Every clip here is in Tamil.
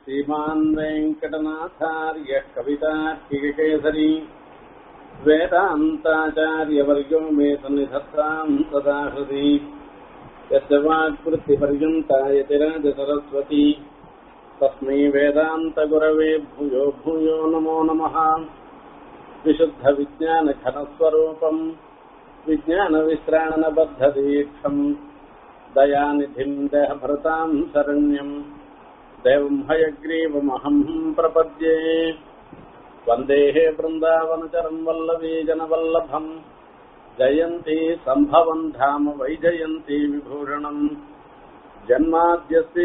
श्रीमान् वेङ्कटनाथार्यः कवितार्किककेसरी वेदान्ताचार्यवर्यो मे सन्निधत्ताम् सदा हृदि यस्य वाक्वृत्तिपर्यन्ताय तिराजसरस्वती तस्मै वेदान्तगुरवे भूयो भूयो नमो नमः विशुद्धविज्ञानघनस्वरूपम् विज्ञानविश्राणनबद्धदीक्षम् दयानिधिम् देहभृताम् शरण्यम् देवम् हयग्रीवमहम् प्रपद्ये वन्देः वृन्दावनचरम् वल्लवीजनवल्लभम् जयन्ती सम्भवम् धाम वैजयन्ती विभूषणम् जन्माद्यस्य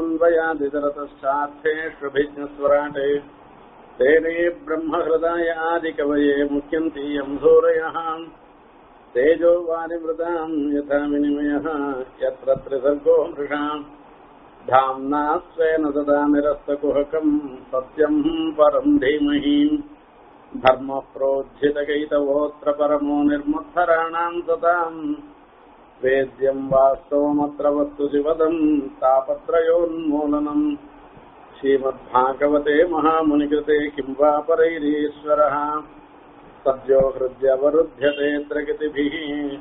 यतोऽन्वयादितरतश्चार्थेष्वभिज्ञस्वराटे तेने ब्रह्महृदाय आदिकवये मुख्यन्ति यम् सूरयः तेजो वारिमृताम् यथा विनिमयः यत्र त्रिसर्गो मृषाम् धाम्ना स्वेन सदा निरस्तकुहकम् सत्यम् परम् धीमहि धर्मः प्रोज्झितकैतवोऽत्र परमो निर्मत्सराणाम् सताम् वेद्यम् वास्तवमत्र वस्तु शिवदम् तापत्रयोन्मूलनम् श्रीमद्भागवते महामुनिकृते किम् वा परैरीश्वरः सद्यो हृद्यवरुध्यते प्रगतिभिः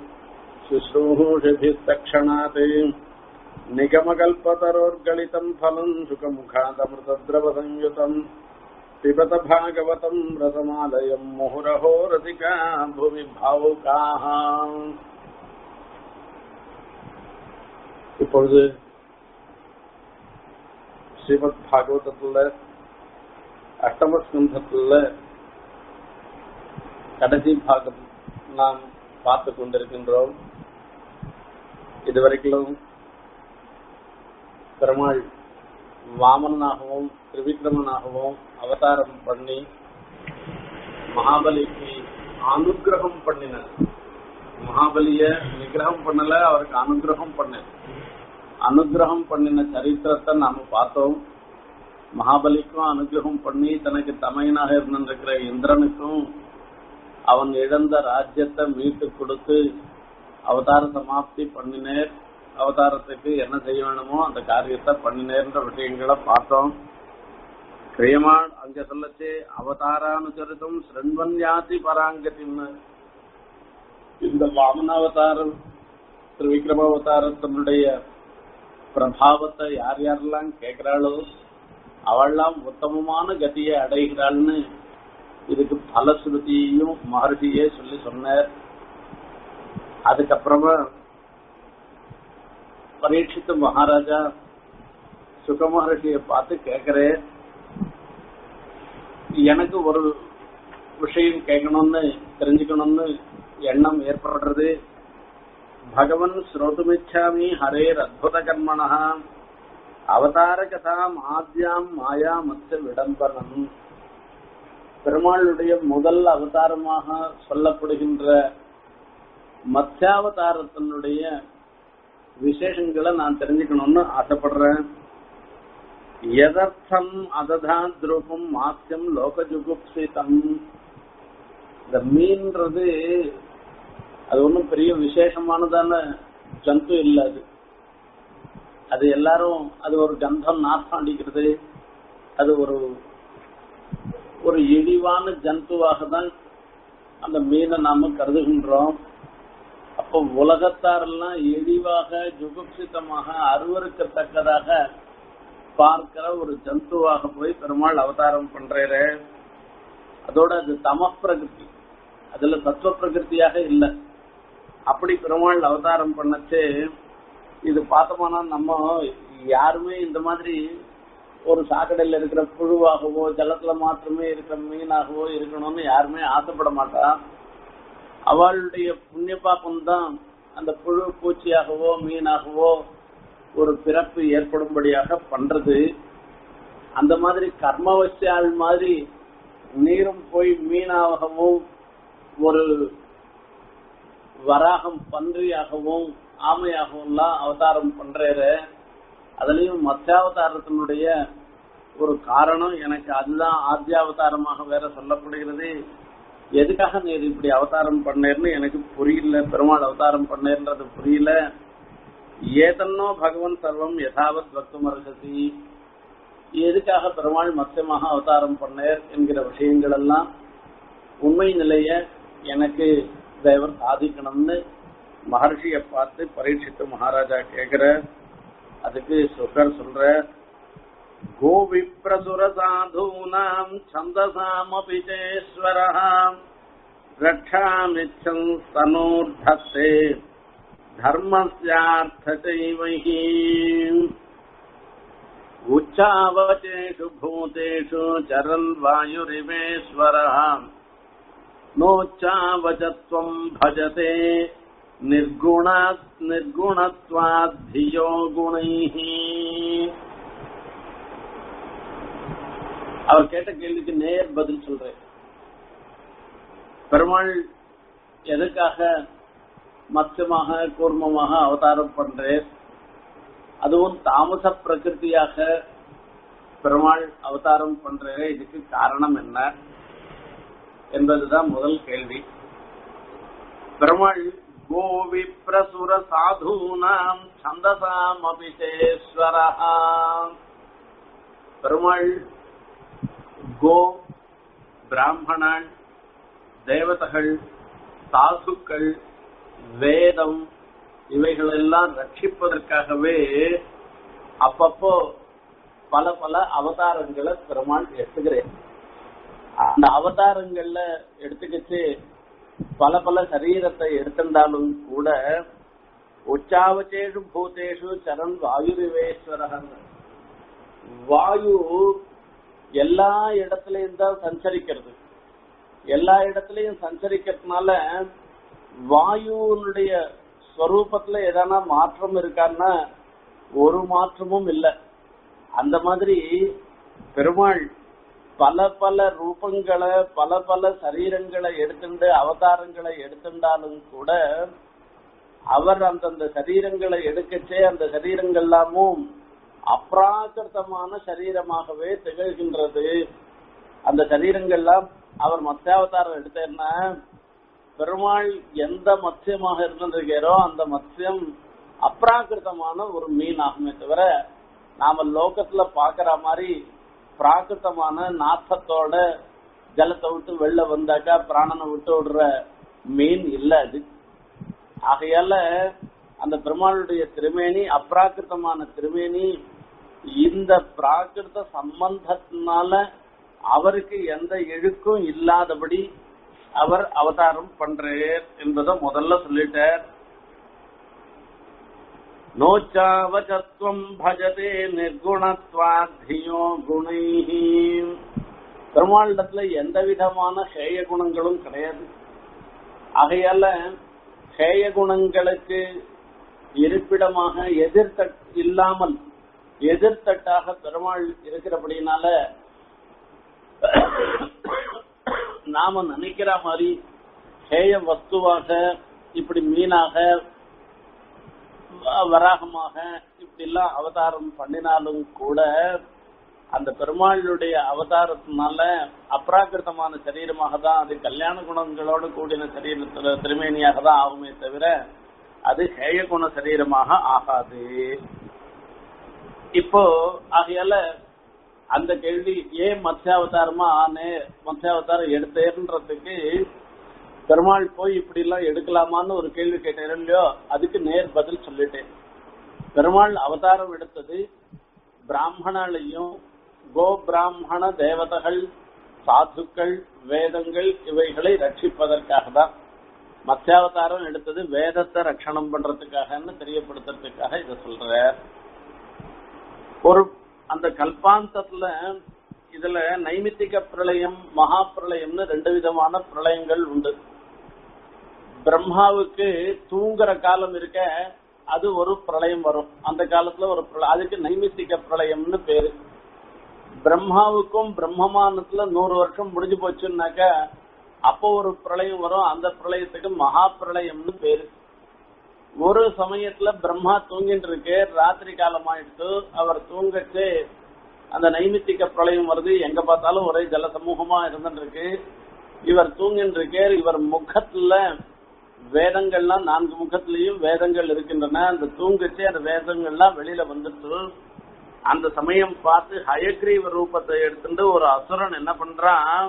शुश्रूषिभिस्तक्षणात् निगमकल्पतरोर्गलितम् फलम् सुखमुखादमृतद्रवसंयुतम् पिबत भागवतम् रसमालयम् मुहुरहो रसिका भुवि भावुकाः இப்பொழுது ஸ்ரீமத் பாகவதத்துல அஷ்டம ஸ்கந்தத்துல கடைசி பாகம் நாம் பார்த்து கொண்டிருக்கின்றோம் இதுவரைக்கும் பெருமாள் வாமனாகவும் திரிவிக்ரமனாகவும் அவதாரம் பண்ணி மகாபலிக்கு அனுகிரகம் பண்ணினார் மகாபலிய நிகிரகம் பண்ணல அவருக்கு அனுகிரகம் பண்ண அனுகிரகம் பண்ணின சரித்திரத்தை நாம பார்த்தோம் மகாபலிக்கும் அனுகிரகம் பண்ணி தனக்கு தமையனாக இருந்திருக்கிற இந்திரனுக்கும் அவன் இழந்த ராஜ்யத்தை மீட்டு கொடுத்து அவதார சமாப்தி பண்ணினேர் அவதாரத்துக்கு என்ன செய்ய வேணுமோ அந்த காரியத்தை பண்ணினேன்ற விஷயங்களை பார்த்தோம் கிரியமான் அங்க சொல்லச்சு அவதாரானுசரித்தும் ஸ்ரண்வன் யாதி பராங்கத்தின்னு இந்த வாமனாவதாரம் திரு அவதாரத்தினுடைய பிரபாவத்தை யார் யாரெல்லாம் கேட்கிறாளோ அவள்லாம் உத்தமமான கதியை அடைகிறாள்னு இதுக்கு பலஸ்ருதியையும் மகர்ஷியே சொல்லி சொன்னார் அதுக்கப்புறமா பரீட்சித்து மகாராஜா சுக மகர்ஷியை பார்த்து கேட்கிறேன் எனக்கு ஒரு விஷயம் கேட்கணும்னு தெரிஞ்சுக்கணும்னு எண்ணம் ஏற்படுறது பகவன் ஸ்ரோதுமிச்சாமி ஹரேர் அத்புத கர்மணா அவதார கதாம் ஆத்யாம் மாயா மத்த விடம்பரம் பெருமாளுடைய முதல் அவதாரமாக சொல்லப்படுகின்ற மத்தியாவதாரத்தினுடைய விசேஷங்களை நான் தெரிஞ்சுக்கணும்னு ஆசைப்படுறேன் எதர்த்தம் அததான் துருபம் மாத்தியம் லோக ஜுகுப்சிதம் இந்த மீன்றது அது ஒன்றும் பெரிய விசேஷமானதான ஜந்து இல்லை அது அது எல்லாரும் அது ஒரு கந்தம் நாற்றம் அடிக்கிறது அது ஒரு ஒரு இழிவான ஜந்துவாக தான் அந்த மீனை நாம கருதுகின்றோம் அப்போ உலகத்தாரெல்லாம் இழிவாக ஜுகுப்சிதமாக அருவருக்கத்தக்கதாக பார்க்கிற ஒரு ஜந்துவாக போய் பெருமாள் அவதாரம் பண்றாரு அதோட அது தம பிரகிருதி அதுல தத்துவ பிரகிருத்தியாக இல்லை அப்படி பெருமாள் அவதாரம் பண்ணச்சு இது பார்த்தோம்னா நம்ம யாருமே இந்த மாதிரி ஒரு சாக்கடையில் இருக்கிற புழுவாகவோ ஜலத்துல மாத்திரமே இருக்கிற மீனாகவோ இருக்கணும்னு யாருமே ஆசைப்பட மாட்டா அவளுடைய புண்ணிய பாப்பம் தான் அந்த புழு பூச்சியாகவோ மீனாகவோ ஒரு பிறப்பு ஏற்படும்படியாக பண்றது அந்த மாதிரி கர்மவசியாள் மாதிரி நீரும் போய் மீனாகவும் ஒரு வராகம் பன்றியாகவும் ஆமையாகவும்லாம் அவதாரம் பண்றாரு அதுலயும் மத்தியாவதாரத்தினுடைய ஒரு காரணம் எனக்கு அதுதான் ஆத்தியாவதாரமாக வேற சொல்லப்படுகிறது எதுக்காக நீர் இப்படி அவதாரம் பண்ணேர்னு எனக்கு புரியல பெருமாள் அவதாரம் பண்ணேர்ன்றது புரியல ஏதன்னோ பகவன் சர்வம் யதாவத் பக்தும் அர்ஹசி எதுக்காக பெருமாள் மத்தியமாக அவதாரம் பண்ணார் என்கிற விஷயங்கள் எல்லாம் உண்மை நிலைய எனக்கு தேவர் சாதிக்கணும்னு மகர்ஷியை பார்த்து பரீட்சித்து மகாராஜா கேக்குற அதுக்கு சுகர் சொல்ற கோவிப்ரசுர சாதூனாம் சந்தசாமபி சேஸ்வரஹாம் ரக்ஷாமிச்சம் சனூர்தத்தே धर्मस्यार्थचैवहि उच्चावचेषु भूतेषु चरन् वायुरिवेश्वरः नोच्चावचत्वम् भजते निर्गुणा निर्गुणत्वाद्धियो गुणैः அவர் கேட்ட கேள்விக்கு நேர் பதில் சொல்றேன் பெருமாள் எதுக்காக மத்தியமாக கூர்மமாக அவதாரம் பண்றேன் அதுவும் தாமச பிரகிருதியாக பெருமாள் அவதாரம் பண்றே இதுக்கு காரணம் என்ன என்பதுதான் முதல் கேள்வி பெருமாள் கோவி பிரசுர சாதூனாம் சந்தசாம் அபிஷேஸ்வரா பெருமாள் கோ பிராமணன் தேவதைகள் சாசுக்கள் வேதம் இவைகளெல்லாம் ரட்சிப்பதற்காகவே அப்பப்போ பல பல அவதாரங்களை பெருமாள் எடுத்துக்கிறேன் அந்த அவதாரங்கள்ல எடுத்துக்கிச்சு பல பல சரீரத்தை எடுத்திருந்தாலும் கூட உச்சாவச்சேஷு பூதேஷு சரண் வாயுரிவேஸ்வரன் வாயு எல்லா இடத்துலயும் தான் சஞ்சரிக்கிறது எல்லா இடத்துலயும் சஞ்சரிக்கிறதுனால வாயுனுடைய ஸ்வரூபத்துல எதனா மாற்றம் இருக்கான்னா ஒரு மாற்றமும் இல்லை அந்த மாதிரி பெருமாள் பல பல ரூபங்களை பல பல சரீரங்களை எடுத்துண்டு அவதாரங்களை எடுத்துட்டாலும் கூட அவர் அந்தந்த சரீரங்களை எடுக்கச்சே அந்த சரீரங்கள் எல்லாமும் அப்ராகிருத்தமான சரீரமாகவே திகழ்கின்றது அந்த சரீரங்கள்லாம் அவர் மத்தியாவதாரம் எடுத்தேன்னா பெருமாள் எந்த மத்யமாக இருந்திருக்காரோ அந்த மத்யம் அப்ராகிருத்தமான ஒரு மீன் ஆகுமே தவிர நாம லோகத்துல பாக்குற மாதிரி பிராகிருத்தமான நாத்தத்தோட ஜலத்தை விட்டு வெளில வந்தாக்கா பிராணனை விட்டு விடுற மீன் இல்ல அது ஆகையால அந்த பெருமாளுடைய திருமேனி அப்ராகிருத்தமான திருமேனி இந்த பிராகிருத சம்பந்தத்தினால அவருக்கு எந்த இழுக்கும் இல்லாதபடி அவர் அவதாரம் பண்றார் என்பதை முதல்ல சொல்லிட்டார் நோச்சாவச்சத்வம் பஜதே நிர்குணத்வாத்தியோ குணைஹி பெருமாளிடத்துல எந்த விதமான ஹேய குணங்களும் கிடையாது ஆகையால ஹேய குணங்களுக்கு இருப்பிடமாக எதிர்த்தட் இல்லாமல் எதிர்த்தட்டாக பெருமாள் இருக்கிறபடினால நாம நினைக்கிற மாதிரி ஹேய வஸ்துவாக இப்படி மீனாக வராகமாக இப்படி எல்லாம் அவதாரம் பண்ணினாலும் கூட அந்த பெருமாளுடைய அவதாரத்தினால அப்ராகிருத்தமான சரீரமாக தான் அது கல்யாண குணங்களோடு கூடின சரீரத்துல திருமேனியாக தான் ஆகுமே தவிர அது ஹேய குண சரீரமாக ஆகாது இப்போ ஆகையால அந்த கேள்வி ஏன் மத்தியாவதாரமா ஆனே மத்தியாவதாரம் எடுத்தேன்றதுக்கு பெருமாள் போய் இப்படி எல்லாம் எடுக்கலாமான்னு ஒரு கேள்வி கேட்டேன் இல்லையோ அதுக்கு நேர் பதில் சொல்லிட்டேன் பெருமாள் அவதாரம் எடுத்தது பிராமணனையும் கோ பிராமண தேவதைகள் சாதுக்கள் வேதங்கள் இவைகளை ரட்சிப்பதற்காக தான் மத்தியாவதாரம் எடுத்தது வேதத்தை ரட்சணம் பண்றதுக்காகன்னு தெரியப்படுத்துறதுக்காக இதை சொல்ற ஒரு அந்த கல்பாந்தத்துல இதுல நைமித்திக பிரளயம் மகா பிரளயம்னு ரெண்டு விதமான பிரளயங்கள் உண்டு பிரம்மாவுக்கு தூங்குற காலம் இருக்க அது ஒரு பிரளயம் வரும் அந்த காலத்துல ஒரு பிரளயம் அதுக்கு நைமித்திக பிரளயம்னு பேரு பிரம்மாவுக்கும் பிரம்மமானத்துல நூறு வருஷம் முடிஞ்சு போச்சுன்னாக்க அப்போ ஒரு பிரளயம் வரும் அந்த பிரளயத்துக்கு மகா பிரளயம்னு பேரு ஒரு சமயத்துல பிரம்மா தூங்கிட்டு இருக்கு ராத்திரி காலம் ஆயிடுத்து அவர் தூங்கச்சு அந்த நைமித்திக பிரளயம் வருது எங்க பார்த்தாலும் ஒரே ஜல சமூகமா இருந்துட்டு இருக்கு இவர் தூங்கிட்டு இருக்கே இவர் முகத்துல வேதங்கள்லாம் நான்கு முகத்திலையும் வேதங்கள் இருக்கின்றன அந்த தூங்கச்சு அந்த வேதங்கள்லாம் வெளியில வந்துட்டு அந்த சமயம் பார்த்து ஹயக்ரீவ ரூபத்தை எடுத்துட்டு ஒரு அசுரன் என்ன பண்றான்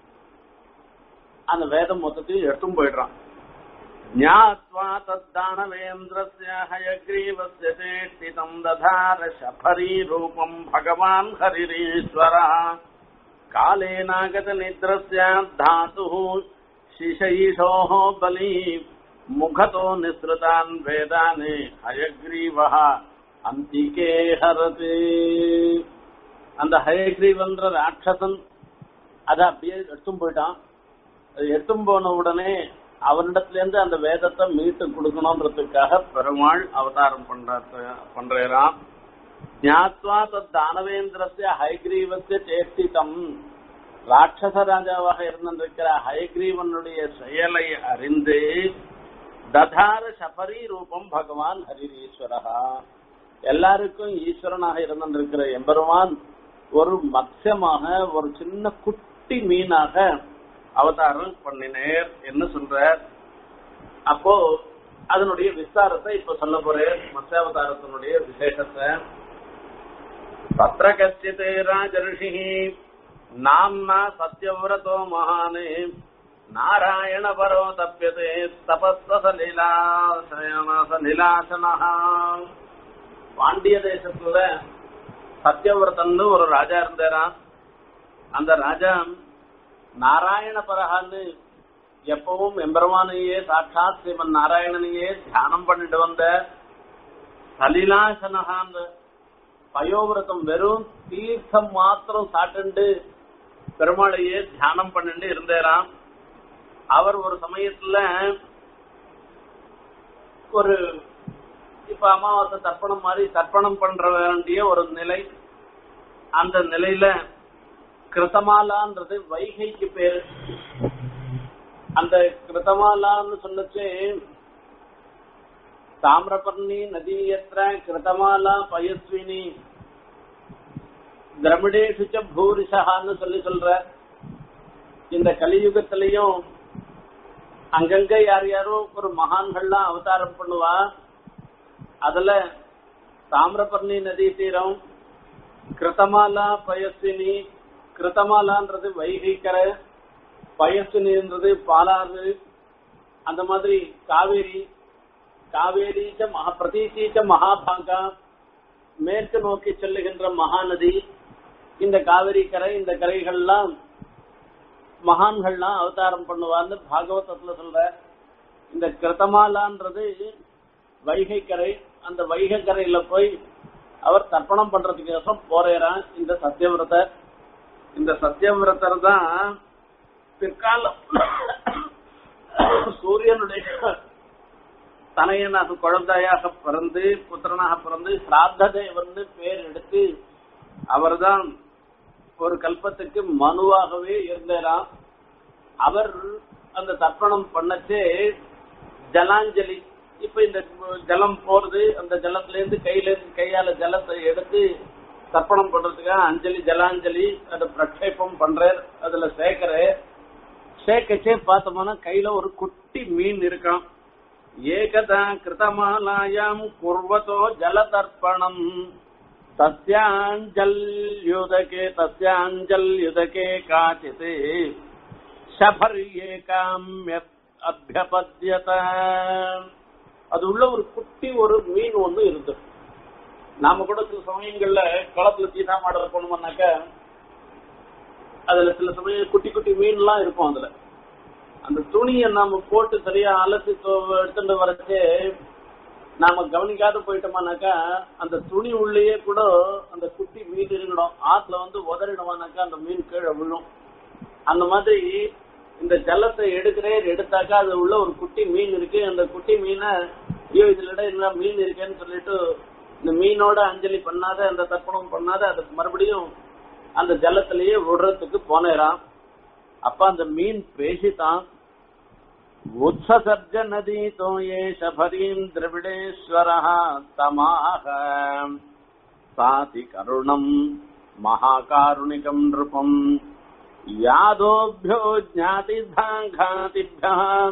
அந்த வேதம் மொத்தத்தையும் எடுத்தும் போயிடுறான் ஞாத்வா தத்தானவேந்திரஸ்ய ஹயக்ரீவஸ்ய சேஷ்டிதம் ததார சபரி ரூபம் பகவான் ஹரிரீஸ்வரா காலேனாகத நித்ரஸ்ய தாதுः शिशैषोः बली मुखतो निःसृतान् वेदान् हयग्रीवः அந்திகே ஹரது அந்த ஹயக்ரீவன்ற ராட்சசன் அதை அப்படியே எடுத்தும் போயிட்டான் அது எடுத்தும் போன உடனே அவனிடத்துல இருந்து அந்த வேதத்தை மீட்டு கொடுக்கணுன்றதுக்காக பெருமாள் அவதாரம் பண்ற பண்றாராம் ஞாத்வா தத் தானவேந்திரஸ்ய ஹயக்ரீவஸ்ய சேஷ்டிதம் ராட்சச ராஜாவாக இருந்திருக்கிற ஹயக்ரீவனுடைய செயலை அறிந்து ததார சபரி ரூபம் பகவான் ஹரிரீஸ்வரா எல்லாருக்கும் ஈஸ்வரனாக இருந்திருக்கிற எம்பெருமான் ஒரு மத்யமாக ஒரு சின்ன குட்டி மீனாக அவதாரம் பண்ணினேர் என்ன சொல்றார் அப்போ அதனுடைய விஸ்தாரத்தை இப்ப சொல்ல போறேன் மத்யாவதாரத்தினுடைய விசேஷத்தை தத்ர கச்சித் ராஜர்ஷி நாம்னா சத்யவிரதோ மகானே நாராயண பரோ தப்பியதே தபஸ்வசலீலாசனா பாண்டிய தேசத்துல சத்யவிரதன்னு ஒரு ராஜா இருந்தாராம் அந்த ராஜா நாராயண பரகான்னு எப்பவும் எம்பெருமானையே சாட்சாத் ஸ்ரீமன் நாராயணனையே தியானம் பண்ணிட்டு வந்த சலிலாசனகான்னு பயோவிரதம் வெறும் தீர்த்தம் மாத்திரம் சாப்பிட்டு பெருமாளையே தியானம் பண்ணிட்டு இருந்தாராம் அவர் ஒரு சமயத்துல ஒரு இப்ப அமாவாசை தர்ப்பணம் மாதிரி தர்ப்பணம் பண்ற வேண்டிய ஒரு நிலை அந்த நிலையில கிருத்தமாலான்றது வைகைக்கு பேரு அந்த கிருத்தமாலான்னு சொல்லச்சு தாமிரபர்ணி நதியற்ற கிருத்தமாலா பயஸ்வினி திரமிடேஷு ச பூரிஷகான்னு சொல்லி சொல்ற இந்த கலியுகத்திலையும் அங்கங்க யார் யாரோ ஒரு மகான்கள்லாம் அவதாரம் பண்ணுவா அதுல தாமிரபர்ணி நதி தீரம் கிருத்தமாலா பயஸ்வினி கிருத்தமாலான்றது வைகைக்கரை பயஸ்வினின்றது பாலாறு அந்த மாதிரி காவேரி காவேரீச்ச மகா பிரதீசீச்ச மகாபாங்கா மேற்கு நோக்கி செல்லுகின்ற மகாநதி இந்த காவிரி கரை இந்த கரைகள்லாம் மகான்கள்லாம் அவதாரம் பண்ணுவான்னு பாகவதத்துல சொல்ற இந்த கிருத்தமாலான்றது வைகை கரை அந்த வைகை கரையில போய் அவர் தர்ப்பணம் பண்றதுக்கோசரம் போறேறான் இந்த சத்தியவிரதர் இந்த சத்தியவிரதர் தான் பிற்காலம் சூரியனுடைய தனையனாக குழந்தையாக பிறந்து புத்திரனாக பிறந்து சிராத்த தேவன் பேர் எடுத்து அவர்தான் ஒரு கல்பத்துக்கு மனுவாகவே இருந்தாராம் அவர் அந்த தர்ப்பணம் பண்ணச்சே ஜலாஞ்சலி இப்ப இந்த ஜலம் போறது அந்த ஜலத்துல இருந்து கையில இருந்து கையால ஜலத்தை எடுத்து தர்ப்பணம் பண்றதுக்காக அஞ்சலி ஜலாஞ்சலி அதை பிரக்ஷேபம் பண்றார் அதுல சேர்க்கிற சேர்க்கச்சே பார்த்தோம்னா கையில ஒரு குட்டி மீன் இருக்கான் ஏகதா கிருதமாலாயாம் குர்வதோ ஜலதர்ப்பணம் तस्याञ्जल्युदके तस्याञ्जल्युदके काचित् शबर्येकाम्य அபியபத்தியத அது உள்ள ஒரு குட்டி ஒரு மீன் ஒண்ணு இருந்து நாம கூட சில சமயங்கள்ல குளத்துல தீட்டாமாடல போனோம்னாக்க அதுல சில சமயம் குட்டி குட்டி மீன் எல்லாம் இருக்கும் அதுல அந்த துணியை நாம போட்டு சரியா அலசி எடுத்துட்டு வரச்சே நாம கவனிக்காத போயிட்டோமானாக்கா அந்த துணி உள்ளேயே கூட அந்த குட்டி மீன் இருக்கணும் ஆத்துல வந்து உதறிடுவானாக்கா அந்த மீன் கீழே விழும் அந்த மாதிரி இந்த ஜலத்தை எடுக்கிறேன் எடுத்தாக்கா அது உள்ள ஒரு குட்டி மீன் இருக்கு அந்த குட்டி மீனை ஐயோ இதுல என்ன மீன் இருக்கேன்னு சொல்லிட்டு இந்த மீனோட அஞ்சலி பண்ணாத அந்த தர்ப்பணம் பண்ணாத அதுக்கு மறுபடியும் அந்த ஜலத்திலேயே விடுறதுக்கு போனேராம் அப்ப அந்த மீன் பேசித்தான் உத்சசர்ஜ நதி தோயே சபரீம் திரவிடேஸ்வர தமாக சாதி கருணம் மகாகாருணிகம் நிருபம் யாதோபியோ ஜாதிதாங்காதிभ्यः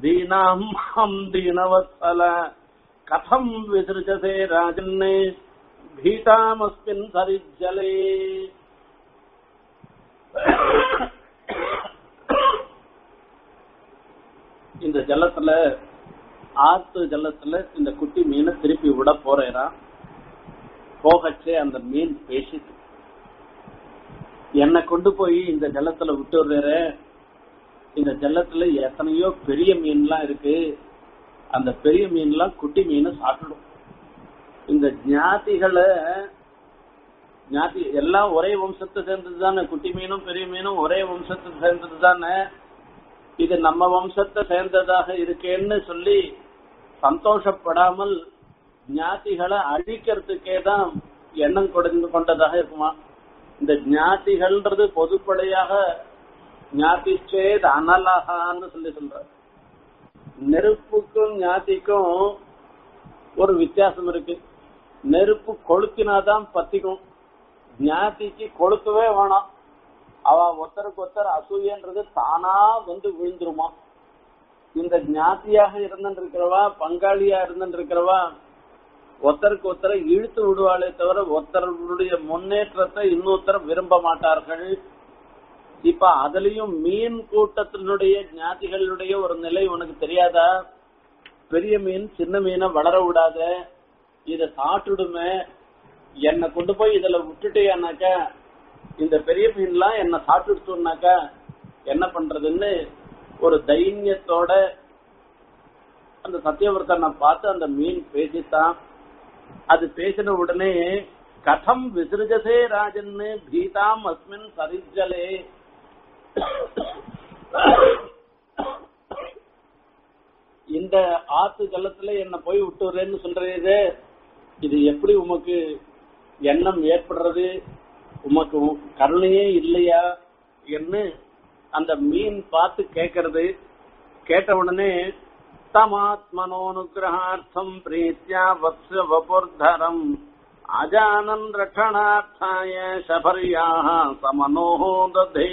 दीनाम् हम् दीनवत्सल कथम् विसृजसे राजन् भीतामस्मिन् सरिज्जले இந்த ஜலத்துல ஆத்து ஜலத்துல இந்த குட்டி மீனை திருப்பி விட போறேனா போகச்சே அந்த மீன் பேசிட்டு என்னை கொண்டு போய் இந்த ஜலத்துல விட்டு விடுற இந்த ஜலத்துல எத்தனையோ பெரிய மீன்லாம் இருக்கு அந்த பெரிய மீன்லாம் குட்டி மீனை சாப்பிடும் இந்த ஞாத்திகளை ஞாத்தி எல்லாம் ஒரே வம்சத்தை சேர்ந்தது தானே குட்டி மீனும் பெரிய மீனும் ஒரே வம்சத்தை சேர்ந்தது தானே இது நம்ம வம்சத்தை சேர்ந்ததாக இருக்கேன்னு சொல்லி சந்தோஷப்படாமல் ஞாத்திகளை அழிக்கிறதுக்கே தான் எண்ணம் கொடுத்து கொண்டதாக இருக்குமா இந்த ஞாத்திகள்ன்றது பொதுப்படையாக ஞாத்திச்சேத் அனலகான்னு சொல்லி சொல்ற நெருப்புக்கும் ஞாத்திக்கும் ஒரு வித்தியாசம் இருக்கு நெருப்பு கொளுத்தினாதான் பத்திக்கும் ஞாத்திக்கு கொளுத்தவே வேணாம் அவ ஒருத்தருக்கு ஒருத்தர் அசூயன்றது தானா வந்து விழுந்துருமா இந்த ஞாத்தியாக இருந்திருக்கிறவா பங்காளியா இருந்திருக்கிறவா ஒருத்தருக்கு ஒருத்தரை இழுத்து விடுவாளே தவிர ஒருத்தருடைய முன்னேற்றத்தை இன்னொருத்தர் விரும்ப மாட்டார்கள் இப்ப அதுலயும் மீன் கூட்டத்தினுடைய ஞாதிகளுடைய ஒரு நிலை உனக்கு தெரியாதா பெரிய மீன் சின்ன மீனை வளர விடாத இத சாப்பிட்டுடுமே என்னை கொண்டு போய் இதுல விட்டுட்டேனாக்கா இந்த பெரிய மீன்லாம் என்ன சாப்பிட்டுடுச்சுனாக்கா என்ன பண்றதுன்னு ஒரு தைரியத்தோட அந்த சத்தியவர்த்தனை பார்த்து அந்த மீன் பேசித்தான் அது பேசின உடனே கதம் விசிருஜசே ராஜன்னு பீதாம் அஸ்மின் சரிஜலே இந்த ஆத்து ஜலத்துல என்ன போய் விட்டுறேன்னு சொல்றீங்க இது எப்படி உமக்கு எண்ணம் ஏற்படுறது உமக்கு கருணையே இல்லையா என்று அந்த மீன் பார்த்து கேட்கறது கேட்ட உடனே தமாத்மனோனுகிரகார்த்தம் பிரீத்தியா வத்ஸ வபுர்தரம் அஜானன் ரட்சணார்த்தாய சபரியாக சமனோஹோ ததே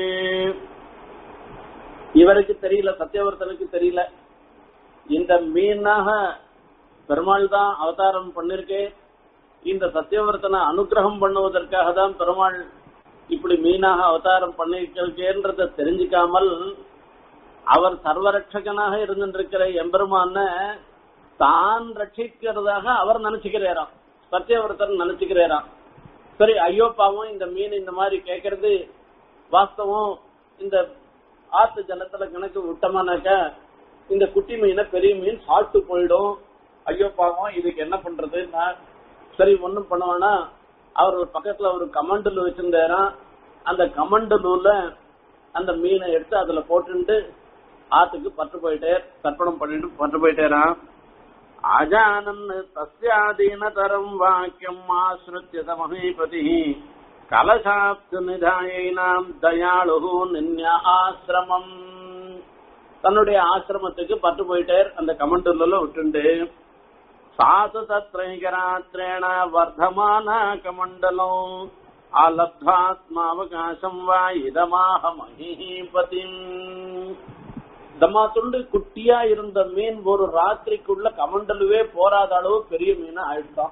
இவருக்கு தெரியல சத்தியவர்த்தனுக்கு தெரியல இந்த மீனாக பெருமாள் தான் அவதாரம் பண்ணிருக்கே இந்த சத்தியவர்த்தனை அனுகிரகம் பண்ணுவதற்காக தான் பெருமாள் இப்படி மீனாக அவதாரம் பண்ணிருக்கேன்றத தெரிஞ்சுக்காமல் அவர் சர்வரட்சகனாக இருந்திருக்கிற எம்பெருமான தான் ரட்சிக்கிறதாக அவர் நினைச்சுக்கிறாராம் சத்தியவர்த்தன் நினைச்சுக்கிறாராம் சரி ஐயோ பாவம் இந்த மீன் இந்த மாதிரி கேட்கறது வாஸ்தவம் இந்த ஆத்து ஜலத்துல கணக்கு விட்டோமானாக்க இந்த குட்டி மீனை பெரிய மீன் சாப்பிட்டு போயிடும் ஐயோ பாவம் இதுக்கு என்ன பண்றதுன்னா சரி ஒண்ணும் பண்ணுவானா அவர் ஒரு பக்கத்துல ஒரு கமண்டல் வச்சிருந்தாராம் அந்த கமண்டலூர்ல அந்த மீனை எடுத்து அதுல போட்டுட்டு ஆத்துக்கு பட்டு போயிட்டே தர்ப்பணம் பண்ணிட்டு பட்டு போயிட்டேரான் அஜானன் தஸ்யாதீனதரம் வாக்கியம் ஆசிரித்ய மகீபதி கலசாப்து நிதாயினாம் தயாளு நின்யா ஆசிரமம் தன்னுடைய ஆசிரமத்துக்கு பட்டு போயிட்டார் அந்த கமண்டூர்ல விட்டுண்டு சாசு தத்ரைகராத்திரேண வர்த்தமான கமண்டலம் ஆலப்தாத்மாவகாசம் வா இதமாக மகிபதிம் தம்மா துண்டு குட்டியா இருந்த மீன் ஒரு ராத்திரிக்குள்ள கமண்டலுவே போராத அளவு பெரிய மீன் ஆயிடுதான்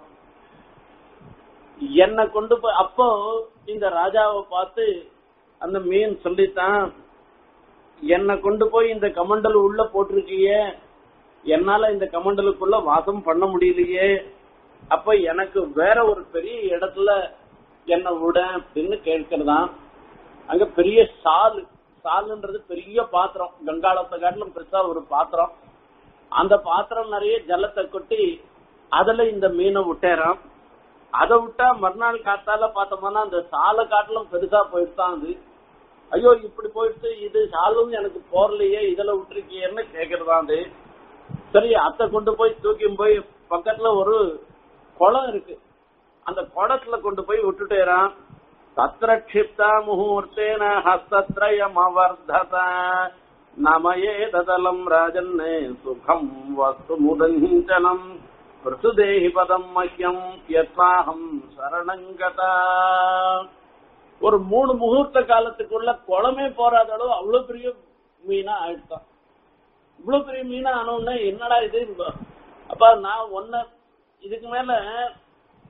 என்னை கொண்டு போய் அப்போ இந்த ராஜாவை பார்த்து அந்த மீன் சொல்லித்தான் என்னை கொண்டு போய் இந்த கமண்டல் உள்ள போட்டிருக்கியே என்னால இந்த கமண்டலுக்குள்ள வாசம் பண்ண முடியலையே அப்ப எனக்கு வேற ஒரு பெரிய இடத்துல என்ன விட அப்படின்னு கேட்கிறதான் அங்க பெரிய சால் சாலுன்றது பெரிய பாத்திரம் கங்காளத்தை காட்டிலும் பெருசா ஒரு பாத்திரம் அந்த பாத்திரம் நிறைய ஜலத்தை கொட்டி அதுல இந்த மீனை விட்டேறான் அதை விட்டா மறுநாள் காத்தால பார்த்தோம்னா அந்த சாலை காட்டிலும் பெருசா போயிடுதான் அது ஐயோ இப்படி போயிடுச்சு இது சாலும் எனக்கு போறலையே இதுல விட்டுருக்கியன்னு கேக்குறதா அது சரி அத்தை கொண்டு போய் தூக்கி போய் பக்கத்துல ஒரு குளம் இருக்கு அந்த குளத்துல கொண்டு போய் விட்டுட்டேறான் தத்திர க்ஷிப்தா முகூர்த்தேன ஹஸ்தத்ரயம் அவர்தத நமயே ததலம் ராஜன்னே சுகம் வஸ்து முதஞ்சனம் பிரசுதேஹி பதம் மஹ்யம் யத்வாஹம் சரணங்கதா ஒரு மூணு முகூர்த்த காலத்துக்குள்ள குளமே போறாத அளவு அவ்வளவு பெரிய மீனா ஆயிடுதான் இவ்வளவு பெரிய மீனா ஆனோடனே என்னடா இது அப்ப நான் ஒன்ன இதுக்கு மேல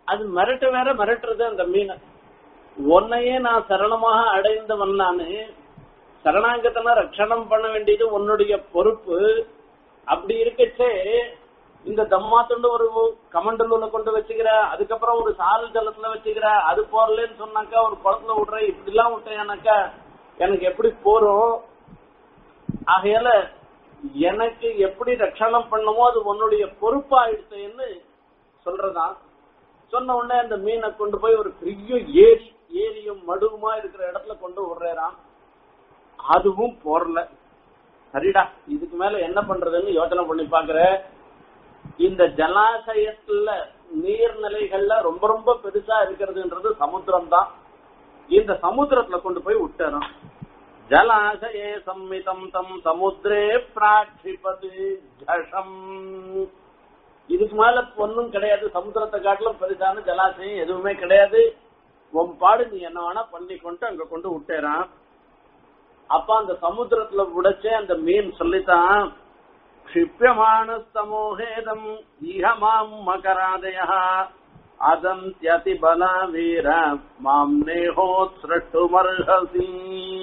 அது மிரட்டு வேற மிரட்டுறது அந்த மீனை உன்னையே நான் சரணமாக அடைந்தவன் நானு சரணாங்கத்தனை ரட்சணம் பண்ண வேண்டியது உன்னுடைய பொறுப்பு அப்படி இருக்கச்சே இந்த தம்மாத்துண்டு ஒரு கமண்டலூர்ல கொண்டு வச்சுக்கிற அதுக்கப்புறம் ஒரு சால் ஜலத்துல வச்சுக்கிற அது போறலன்னு சொன்னாக்கா ஒரு குளத்துல விடுற இப்படி எல்லாம் விட்டேனாக்கா எனக்கு எப்படி போறோம் ஆகையால எனக்கு எப்படி ரட்சணம் பண்ணுமோ அது உன்னுடைய பொறுப்பாயிடுச்சுன்னு சொல்றதான் சொன்ன உடனே அந்த மீனை கொண்டு போய் ஒரு பெரிய ஏரி ஏரியும் மடுவுமா இருக்கிற இடத்துல கொண்டு விடுறாராம் அதுவும் போறல சரிடா இதுக்கு மேல என்ன பண்றதுன்னு யோசனை பண்ணி பாக்குற இந்த ஜலாசயத்துல நீர்நிலைகள்ல ரொம்ப ரொம்ப பெருசா இருக்கிறதுன்றது சமுத்திரம் தான் இந்த சமுத்திரத்துல கொண்டு போய் விட்டுறோம் ஜலாசயே சம்மிதம் தம் சமுத்திரே பிராட்சிபது ஜஷம் இதுக்கு மேல ஒன்னும் கிடையாது சமுத்திரத்தை காட்டிலும் பெருசான ஜலாசயம் எதுவுமே கிடையாது உன் பாடு நீ என்ன வேணா பண்ணி கொண்டு அங்க கொண்டு விட்டுறான் அப்ப அந்த சமுத்திரத்துல விடச்சே அந்த மீன் சொல்லித்தான் क्षिप्यमाणस्तमोहेदम् इह माम् मकरादयः अदन्त्यति बला वीर माम् நேஹோத்ரட்டுமர்ஹசி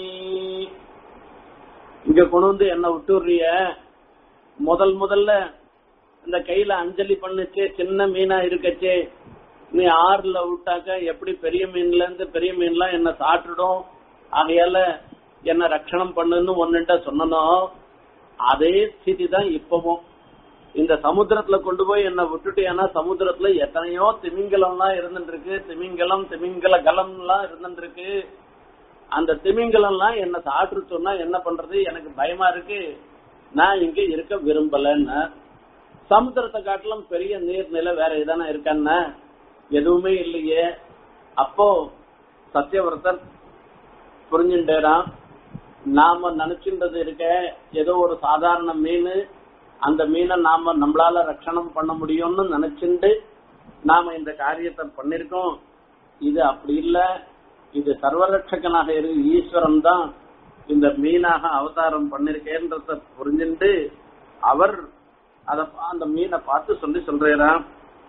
இங்க கொண்டு வந்து என்ன விட்டுறிய முதல் முதல்ல இந்த கையில அஞ்சலி பண்ணுச்சே சின்ன மீனா இருக்கச்சே நீ ஆறுல விட்டாக்க எப்படி பெரிய மீன்ல இருந்து பெரிய மீன்லாம் என்ன சாப்பிட்டுடும் ஆகையால என்ன ரட்சணம் பண்ணுன்னு ஒன்னுட்ட சொன்னனும் அதே ஸ்திதி தான் இப்பவும் இந்த சமுத்திரத்துல கொண்டு போய் என்ன விட்டுட்டேன்னா சமுத்திரத்துல எத்தனையோ திமிங்கலம்லாம் இருந்துட்டு இருக்கு திமிங்கலம் திமிங்கல கலம் எல்லாம் இருந்துட்டு இருக்கு அந்த திமிங்கலம்லாம் என்ன சாப்பிட்டு சொன்னா என்ன பண்றது எனக்கு பயமா இருக்கு நான் இங்க இருக்க விரும்பலன்னு சமுத்திரத்தை காட்டிலும் பெரிய நீர்நிலை வேற எதானா இருக்கான்னா எதுவுமே இல்லையே அப்போ சத்தியவர்த்தர் புரிஞ்சுட்டேரான் நாம நினைச்சுன்றது இருக்க ஏதோ ஒரு சாதாரண மீன் அந்த மீனை நாம நம்மளால ரட்சணம் பண்ண முடியும்னு நினைச்சுண்டு நாம இந்த காரியத்தை பண்ணிருக்கோம் இது அப்படி இல்ல இது சர்வரட்சகனாக இரு ஈஸ்வரன் தான் இந்த மீனாக அவதாரம் பண்ணிருக்கேன்றத புரிஞ்சுண்டு அவர் அத அந்த மீனை பார்த்து சொல்லி சொல்றாராம்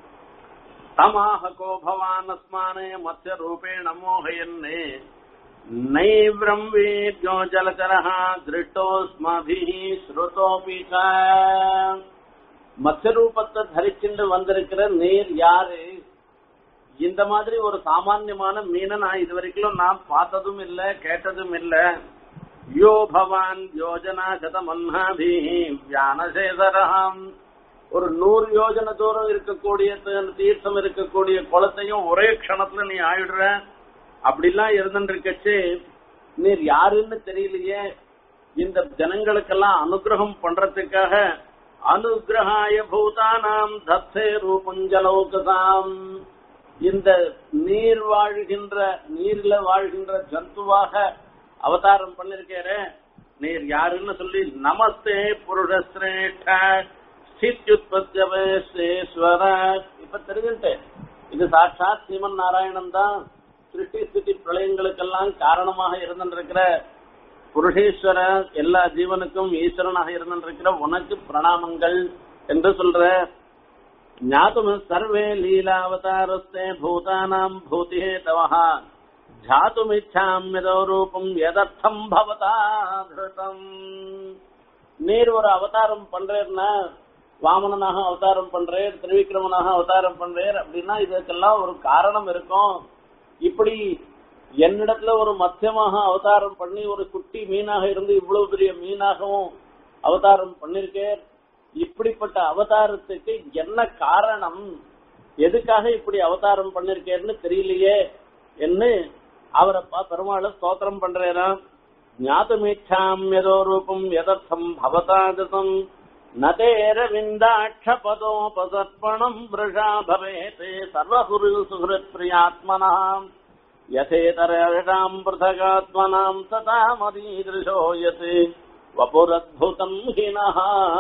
தமாக கோபவான் அஸ்மானே மத்திய ரூபேண மோகயன்னே நைவ்ரம் வீர்யோ ஜலச்சரः திருஷ்டோஸ்மாபிः ஸ்ருதோபி ச மத்ஸ்யரூபத்தை தரிச்சுண்டு வந்திருக்கிற நீர் யாரு இந்த மாதிரி ஒரு சாமான்யமான மீனை நான் இது வரைக்கும் நான் பார்த்ததும் இல்ல கேட்டதும் இல்ல யோ பவான் யோஜனா சதமன்னாபி வியானசேதரகம் ஒரு நூறு யோஜனை தூரம் இருக்கக்கூடிய தீர்த்தம் இருக்கக்கூடிய குளத்தையும் ஒரே க்ஷணத்துல நீ ஆயிடுற அப்படிலாம் இருந்துட்டு இருக்கச்சு நீர் யாருன்னு தெரியலையே இந்த ஜனங்களுக்கெல்லாம் அனுகிரகம் பண்றதுக்காக அனுகிரகாய பூதானாம் தத்தே ரூபஞ்சலோகதாம் இந்த நீர் வாழ்கின்ற நீர்ல வாழ்கின்ற ஜந்துவாக அவதாரம் பண்ணிருக்கேரே நீர் யாருன்னு சொல்லி நமஸ்தே புருஷஸ்ரேஷ்ட ஸ்தித்யுத்பத்தியவேஸ்வர இப்ப தெரிஞ்சுட்டேன் இது சாட்சாத் சீமன் நாராயணன் தான் சிருஷ்டி ஸ்திதி பிரளயங்களுக்கெல்லாம் காரணமாக இருந்திருக்கிற புருஷேஸ்வர எல்லா ஜீவனுக்கும் ஈஸ்வரனாக இருந்திருக்கிற உனக்கு பிரணாமங்கள் என்று சொல்ற ஞாத்தும் சர்வே லீலாவதாரஸ்தே பூதானாம் பூதிஹே தவஹா ஜாத்துமிச்சாமியதோ ரூபம் எதர்த்தம் பவதா திருதம் நீர் ஒரு அவதாரம் பண்றேன்னா வாமனனாக அவதாரம் பண்றேன் திரிவிக்ரமனாக அவதாரம் பண்றேன் அப்படின்னா இதுக்கெல்லாம் ஒரு காரணம் இருக்கும் இப்படி என்னிடத்துல ஒரு மத்தியமாக அவதாரம் பண்ணி ஒரு குட்டி மீனாக இருந்து இவ்வளவு பெரிய மீனாகவும் அவதாரம் பண்ணிருக்கேன் இப்படிப்பட்ட அவதாரத்துக்கு என்ன காரணம் எதுக்காக இப்படி அவதாரம் பண்ணிருக்கேன்னு தெரியலையே என்று அவரை பெருமாளை ஸ்தோத்திரம் பண்றேனா ஞாத்துமீட்சாம் யதோ ரூபம் எதர்த்தம் பவதாதம் நதேரவிந்தாட்சபதோபதர்ப்பணம் விருஷா பவேத் சர்வகுரு சுஹൃத் பிரியாத்மனாம் யதேதரஷாம் பிருதகாத்மனாம் ததா மதீதృశோ யத் வபுரத்புதம் ஹினः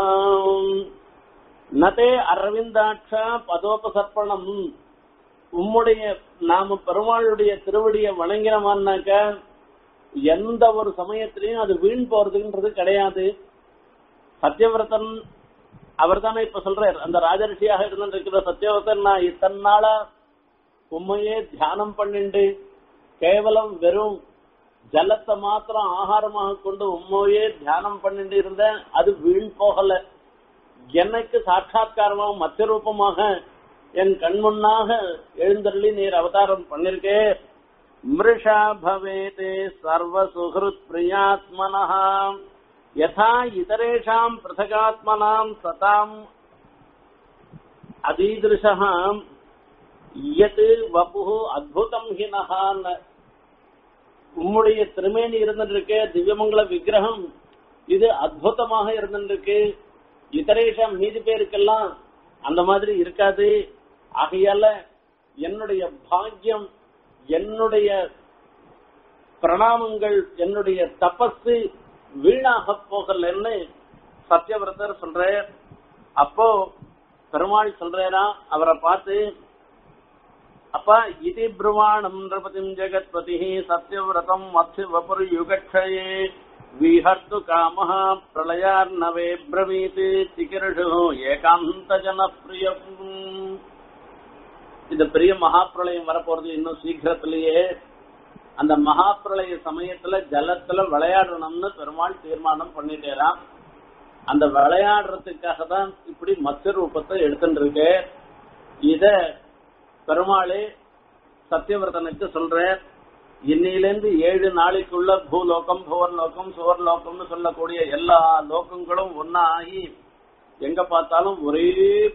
நதே அரவிந்தாட்ச பதோபசர்ப்பணம் உம்முடைய நாம பெருமாளுடைய திருவடியை வணங்கினமானாக்க எந்த ஒரு சமயத்திலையும் அது வீண் போறதுன்றது கிடையாது சத்யவிரதன் அவர் தானே இப்ப சொல்றார் அந்த ராஜரிஷியாக இருந்திருக்கிற சத்யவிரதன் நான் இத்தனை நாளா உண்மையே தியானம் பண்ணிண்டு கேவலம் வெறும் ஜலத்தை மாத்திரம் ஆகாரமாக கொண்டு உண்மையே தியானம் பண்ணிட்டு இருந்தேன் அது வீண் போகல எனக்கு சாட்சா்காரமாக மத்திய ரூபமாக என் கண்முன்னாக எழுந்தருளி நீர் அவதாரம் பண்ணிருக்கே மிருஷா பவேதே சர்வ சுஹൃத் பிரியாத்மனः யதா இதரேஷாம் பிரதகாத்மனாம் சதாம் அதீதிருஷः யத் வபு அத்புதம் ஹினஹான் உம்முடைய திருமேனி இருந்துருக்கு திவ்யமங்கல விக்கிரகம் இது அற்புதமாக இருந்துருக்கு இதரேஷம் மீதி பேருக்கெல்லாம் அந்த மாதிரி இருக்காது ஆகையால என்னுடைய பாக்கியம் என்னுடைய பிரணாமங்கள் என்னுடைய தபஸு வீணாக போகலன்னு சத்யவிரதர் சொல்ற அப்போ பெருமாள் சொல்றேனா அவரை பார்த்து அப்பா இது பிரவாணம் நிருபதிம் ஜெகத்பதி சத்யவிரதம் மத்ய வபுர் யுகக்ஷயே விஹர்த்து காம பிரளயார்ணவே பிரவீத் சிகிருஷு ஏகாந்த ஜனப்பிரியம் இந்த பெரிய மகாப்பிரளயம் வரப்போறது இன்னும் சீக்கிரத்திலேயே அந்த மகாப்பிரளய சமயத்துல ஜலத்துல விளையாடணும்னு பெருமாள் தீர்மானம் பண்ணிட்டேராம் அந்த விளையாடுறதுக்காக தான் இப்படி மத்ய ரூபத்தை எடுத்துட்டு இருக்கு இத பெருமாளே சத்தியவிரதனுக்கு சொல்ற இன்னையிலேருந்து ஏழு நாளைக்குள்ள பூலோகம் புவர்லோகம் சுவர்லோகம்னு சொல்லக்கூடிய எல்லா லோகங்களும் ஒன்னாகி எங்க பார்த்தாலும் ஒரே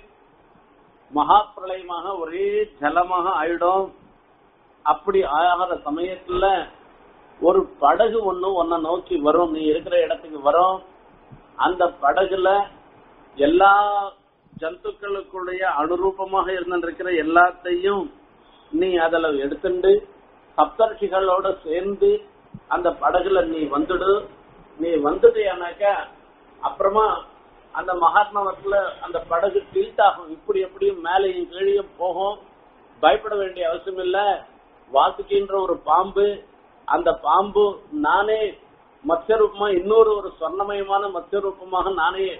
மகா பிரளயமாக ஒரே ஜலமாக ஆயிடும் அப்படி ஆகிற சமயத்துல ஒரு படகு ஒண்ணு உன்னை நோக்கி வரும் நீ இருக்கிற இடத்துக்கு வரும் அந்த படகுல எல்லா ஜந்துக்களுக்குடைய அனுரூபமாக இருந்திருக்கிற எல்லாத்தையும் நீ அதுல எடுத்துண்டு சப்தர்ஷிகளோட சேர்ந்து அந்த படகுல நீ வந்துடு நீ வந்துட்டியானாக்கா அப்புறமா அந்த மகாத்மாவத்துல அந்த படகு டில்ட் ஆகும் இப்படி எப்படியும் மேலையும் கீழையும் போகும் பயப்பட வேண்டிய அவசியம் இல்ல வாசுகின்ற ஒரு பாம்பு அந்த பாம்பு நானே மத்திய ரூபமா இன்னொரு ஒரு சொர்ணமயமான மத்திய ரூபமாக நானே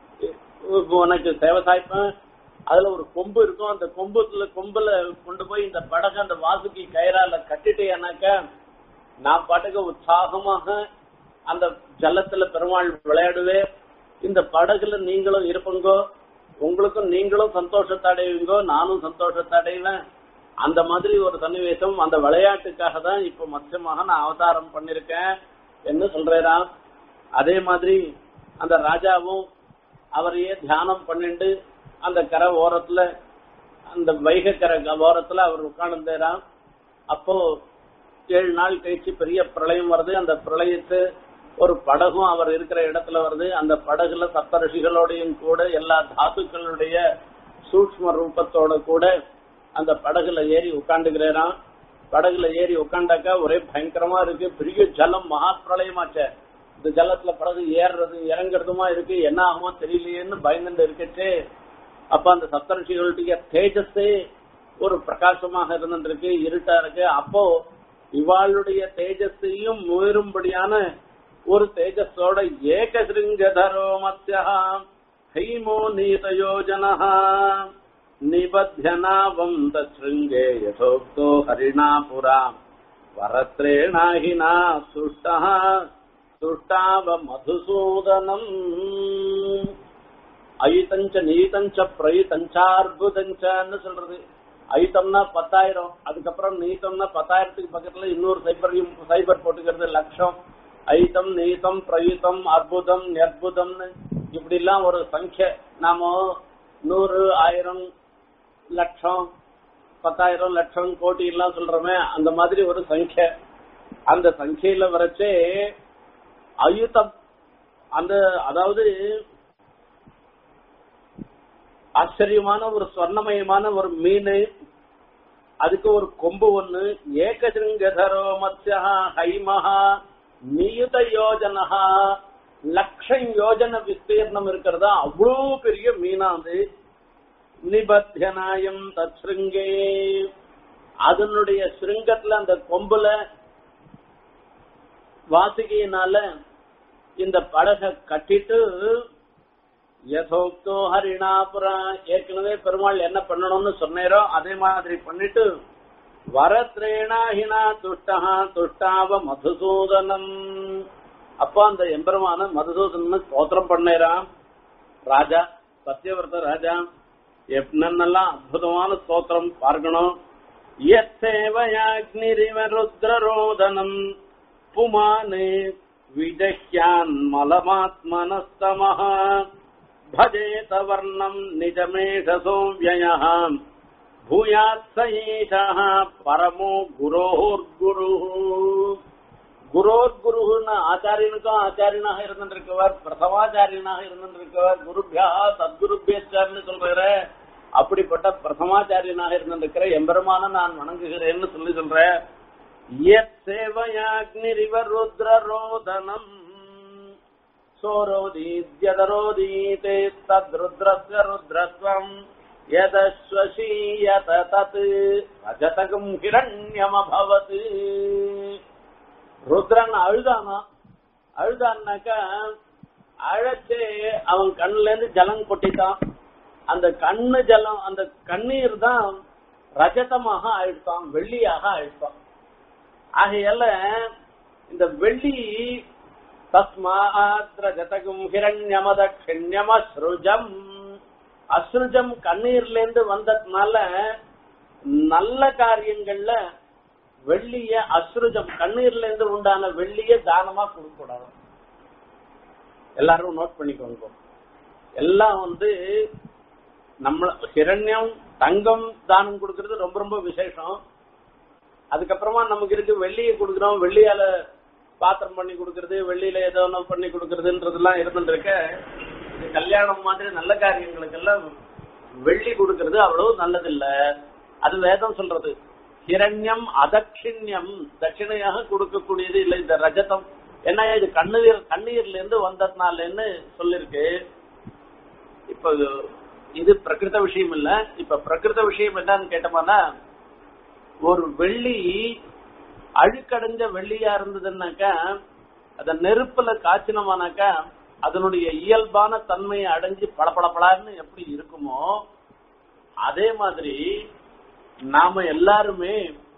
உனக்கு சேவை சாய்ப்பேன் அதுல ஒரு கொம்பு இருக்கும் அந்த கொம்புல கொம்புல கொண்டு போய் இந்த படகு அந்த வாசுகி கயிறால கட்டிட்டேனாக்கா நான் பாட்டுக்கு உற்சாகமாக அந்த ஜலத்துல பெருமாள் விளையாடுவே இந்த படகுல நீங்களும் இருப்பங்கோ உங்களுக்கும் நீங்களும் சந்தோஷத்தை அடைவீங்கோ நானும் சந்தோஷத்தை அடைவேன் அந்த மாதிரி ஒரு சன்னிவேசம் அந்த விளையாட்டுக்காக தான் இப்ப மத்தியமாக நான் அவதாரம் பண்ணிருக்கேன் என்று சொல்றேன் அதே மாதிரி அந்த ராஜாவும் அவரையே தியானம் பண்ணிட்டு அந்த கரை ஓரத்துல அந்த வைகை கரை ஓரத்துல அவர் உட்கார்ந்துறான் அப்போ ஏழு நாள் கழிச்சு பெரிய பிரளயம் வருது அந்த பிரளயத்து ஒரு படகும் அவர் இருக்கிற இடத்துல வருது அந்த படகுல சப்தரிஷிகளோடையும் கூட எல்லா தாத்துக்களுடைய சூக்ம ரூபத்தோட கூட அந்த படகுல ஏறி உட்காந்துக்கிறான் படகுல ஏறி உட்காண்டாக்கா ஒரே பயங்கரமா இருக்கு பெரிய ஜலம் மகா பிரளயமாச்ச இந்த ஜலத்துல படகு ஏறுறது இறங்குறதுமா இருக்கு என்ன ஆகுமோ தெரியலையேன்னு பயந்துட்டு இருக்கச்சு அப்ப அந்த சப்தரிஷிகளுடைய தேஜஸே ஒரு பிரகாசமாக இருந்துருக்கு இருட்டா இருக்கு அப்போ இவாளுடைய தேஜஸையும் மீறும்படியான ஒரு தேஜஸோட ஏகசிருங்கதரோ மத்தியா ஹைமோ நீதயோஜனா நிபத்தியனாவம் தருங்கே யசோக்தோ ஹரிணா புரா வரத்ரேணாஹினா சுஷ்டா சுஷ்டாவ மதுசூதனம் ஐதஞ்ச நீதஞ்ச பிரயுதஞ்சார்புதஞ்சன்னு சொல்றது ஐத்தம்னா பத்தாயிரம் அதுக்கப்புறம் நீத்தம்னா பத்தாயிரத்துக்கு பக்கத்துல இன்னொரு சைபரையும் சைபர் போட்டுக்கிறது லட்சம் ஐத்தம் நீத்தம் பிரயுத்தம் அற்புதம் நிர்புதம்னு இப்படி எல்லாம் ஒரு சங்கிய நாம நூறு ஆயிரம் லட்சம் பத்தாயிரம் லட்சம் கோடி எல்லாம் சொல்றோமே அந்த மாதிரி ஒரு சங்கிய அந்த சங்கியில வரைச்சே அயுத்தம் அந்த அதாவது ஆச்சரியமான ஒரு சொர்ணமயமான ஒரு மீன் அதுக்கு ஒரு கொம்பு ஒண்ணு ஏகசிருங்கதரோ மத்யா ஹைமஹா நியுத யோஜனஹா லட்சம் யோஜன விஸ்தீர்ணம் இருக்கிறதா அவ்வளோ பெரிய மீனா அது நிபத்தியனாயம் தத்ருங்கே அதனுடைய சிருங்கத்துல அந்த கொம்புல வாசிகையினால இந்த படகை கட்டிட்டு யசோக்தோ ஹரிணாபுரா ஏற்கனவே பெருமாள் என்ன பண்ணணும்னு சொன்னேரோ அதே மாதிரி பண்ணிட்டு வரத்ரேணாஹினா துஷ்டா துஷ்டாவ மதுசூதனம் அப்ப அந்த எம்பெருமான மதுசூதனன் ஸ்தோத்திரம் பண்ணேராம் ராஜா சத்யவர்த்த ராஜா என்னென்னலாம் அற்புதமான ஸ்தோத்திரம் பார்க்கணும் யத்தேவயாக்னிரிவ ருத்ரரோதனம் புமானே விஜஹ்யான் மலமாத்மனஸ்தமः भजेत वर्णम् निजमेषसोऽव्ययः भूयात् स एषः परमो குரோர்குருः குரோர்குருன்னு ஆச்சாரியனுக்கும் ஆச்சாரியனாக இருந்திருக்கவர் பிரதமாச்சாரியனாக இருந்திருக்கவர் குருபியா சத்குருபியச்சார்னு சொல்ற அப்படிப்பட்ட பிரதமாச்சாரியனாக இருந்திருக்கிற எம்பெருமான நான் வணங்குகிறேன்னு சொல்லி சொல்றேன் யத் சேவயாக்னிரிவர் ருத்ரரோதனம் சோரோதீத்யதரோதீதே தத்ருத்ரஸ்ய ருத்ரஸ்வம் யதஸ்வசீயத தத் ரஜதகம் ஹிரண்யமபவத் ருத்ரன் அழுதானா அழுதான்னாக்கா அழைச்சே அவன் கண்ணுல இருந்து ஜலம் கொட்டிட்டான் அந்த கண்ணு ஜலம் அந்த கண்ணீர் தான் ரஜதமாக ஆயிடுத்தான் வெள்ளியாக ஆயிடுத்தான் ஆகையால இந்த வெள்ளி தஸ்மாத் ரஜதகும் ஹிரண்யமதக்ஷண்யமஸ்ருஜம் அஸ்ருஜம் கண்ணீர்ல இருந்து வந்ததுனால நல்ல காரியங்கள்ல வெள்ளிய அஸ்ருஜம் கண்ணீர்ல இருந்து உண்டான வெள்ளிய தானமா கொடுக்க கூடாது எல்லாரும் நோட் பண்ணிக்கோங்க எல்லாம் வந்து நம்ம ஹிரண்யம் தங்கம் தானம் கொடுக்கறது ரொம்ப ரொம்ப விசேஷம் அதுக்கப்புறமா நமக்கு இருக்கு வெள்ளியை கொடுக்குறோம் வெள்ளியால பாத்திரம் பண்ணி கொடுக்கறது வெள்ளியில ஏதோ ஒன்று பண்ணி கொடுக்கறதுன்றதெல்லாம் இருந்துருக்க இது கல்யாணம் மாதிரி நல்ல காரியங்களுக்கெல்லாம் வெள்ளி கொடுக்கறது அவ்வளவு நல்லதில்ல அது வேதம் சொல்றது ஹிரண்யம் அதட்சிண்யம் தட்சிணையாக கொடுக்கக்கூடியது இல்லை இந்த ரஜதம் ஏன்னா இது கண்ணீர் கண்ணீர்ல இருந்து வந்ததுனாலன்னு சொல்லிருக்கு இப்ப இது பிரகிருத விஷயம் இல்ல இப்ப பிரகிருத விஷயம் என்னன்னு கேட்டோம்னா ஒரு வெள்ளி அழுக்கடைஞ்ச வெள்ளியா இருந்ததுன்னாக்கா அத நெருப்புல காய்ச்சினோமானாக்கா அதனுடைய இயல்பான தன்மையை அடைஞ்சு பளபளபளான்னு எப்படி இருக்குமோ அதே மாதிரி நாம எல்லாருமே